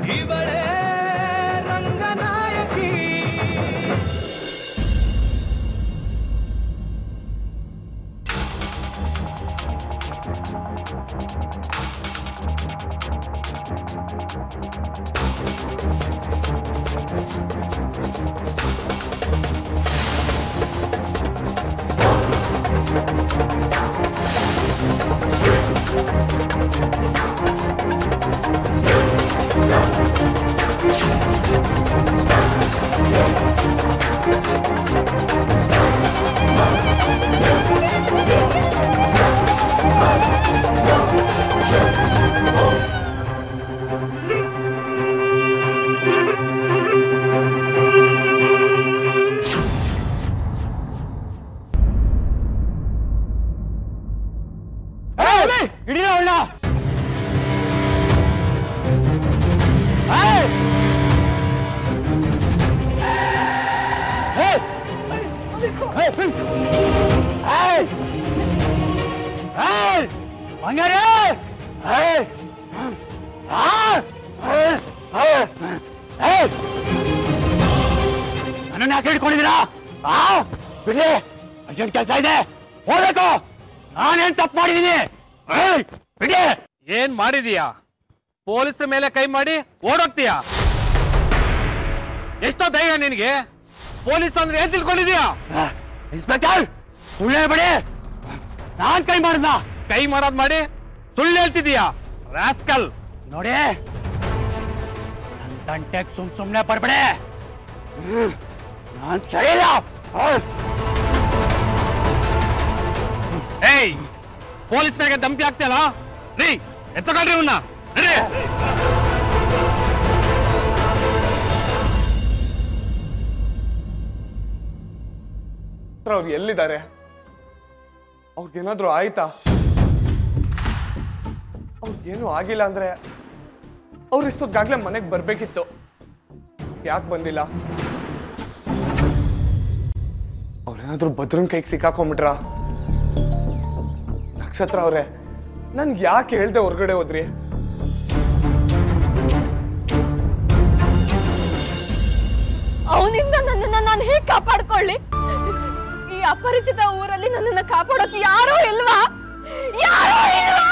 ಇವಳೇ ರಂಗನಾಯಕಿ ಹಿಡಿದ ಅವಳ ಹಂಗಾರೆ ನನ್ನನ್ನು ಯಾಕೆ ಹಿಡ್ಕೊಂಡಿದ್ದೀರಾ ಆ ಬಿಡಿ ಅರ್ಜೆಂಟ್ ಕೆಲಸ ಇದೆ ಹೋಗ್ಬೇಕು ನಾನೇನ್ ತಪ್ಪು ಮಾಡಿದ್ದೀನಿ ಏಯ್, ಬಿಡಿ ಏನ್ ಮಾಡಿದೀಯಾ ಪೊಲೀಸ್ ಮೇಲೆ ಕೈ ಮಾಡಿ ಓಡೋಗ್ತೀಯಾ ಎಷ್ಟೋ ಧೈರ್ಯ ನಿನಗೆ ಪೊಲೀಸ್ ಅಂದ್ರೆ ಏನ್ ತಿಳ್ಕೊಂಡಿದ್ಯಾ ಆ, ಇನ್ಸ್ಪೆಕ್ಟರ್ ಸುಳ್ಳು ಹೇಳ್ಬೇಡಿ ನಾನ್ ಕೈ ಮಾಡ್ದ ಕೈ ಮಾಡೋದ್ ಮಾಡಿ ಸುಳ್ಳು ಹೇಳ್ತಿದೀಯಾ ರಾಸ್ಕಲ್ ನೋಡಿ ನನ್ ತಂಟೆಗ್ ಸುಮ್ ಸುಮ್ನೆ ಬರ್ಬೇಡಿ ಹ್ಮ್, ನಾನ್ ಸರಿ ಇಲ್ಲ ಆ, ಏಯ್ ಪೊಲೀಸ್ನಾಗೆ ಧಮಕಿ ಆಗ್ತಿಯಲ್ಲ ರೀ ಎತ್ತಕೊಳ್ರಿ ಇವನ್ನ ನಡಿ ಅವ್ರು ಎಲ್ಲಿದ್ದಾರೆ ಅವ್ರಿಗೇನಾದ್ರೂ ಆಯ್ತಾ ಅವ್ರಿಗೇನು ಆಗಿಲ್ಲ ಅಂದ್ರೆ ಅವ್ರು ಇಷ್ಟೊತ್ತಾಗ್ಲೇ ಮನೆಗೆ ಬರ್ಬೇಕಿತ್ತು ಯಾಕೆ ಬಂದಿಲ್ಲ ಅವ್ರೇನಾದ್ರೂ ಭದ್ರನ್ ಕೈಗೆ ಸಿಕ್ಕಾಕೊಂಬಿಟ್ರ ನಕ್ಷತ್ರ ಅವ್ರೆ ನನ್ಗೆ ಯಾಕೆ ಹೇಳ್ದೆ ಹೊರಗಡೆ ಹೋದ್ರಿ ಅವನಿಂದ ನನ್ನನ್ನ ನಾನು ಹೇಗ್ ಕಾಪಾಡ್ಕೊಳ್ಳಿ ಈ ಅಪರಿಚಿತ ಊರಲ್ಲಿ ನನ್ನನ್ನ ಕಾಪಾಡೋಕೆ ಯಾರೂ ಇಲ್ವಾ ಯಾರೂ ಇಲ್ವಾ